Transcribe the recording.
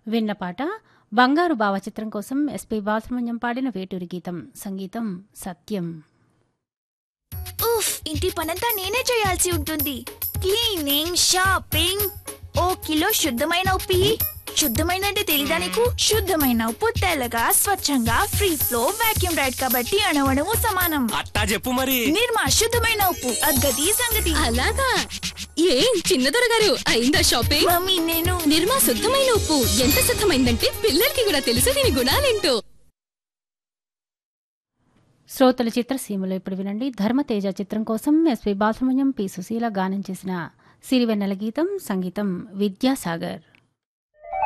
విన్న పాట బంగారు బావ చిత్రం కోసం ఎస్పి బాలసుబ్రహ్మణ్యం పాడిన వేటూరి గీతం సంగీతం సత్యం ఉఫ్ ఇంటి పనంతా నేనే చేయాల్సి ఉంటుంది క్లీనింగ్ షాపింగ్ ఓ కిలో శుద్ధమైన ఉప్పి శుద్ధమైన అంటే తెలీదా నీకు శుద్ధమైన ఉప్పు తెల్లగా స్వచ్ఛంగా ఫ్రీ ఫ్లో వాక్యూమ్ రైడ్ కాబట్టి అణవణము సమానం అట్టా చెప్పు మరి నిర్మా శుద్ధమైన ఉప్పు అగ్గది సంగతి అలాగా ఏం చిన్నదొర గారు అయిందా షాపింగ్ మమ్మీ నేను నిర్మా శుద్ధమైన ఉప్పు ఎంత శుద్ధమైందంటే పిల్లలకి కూడా తెలుసు దీని గుణాలేంటో శ్రోతల చిత్రసీమలో ఇప్పుడు వినండి ధర్మతేజ చిత్రం కోసం ఎస్పి బాలసుబ్రహ్మణ్యం పి సుశీల గానం చేసిన సిరివెన్నెల గీతం సంగీతం విద్యాసాగర్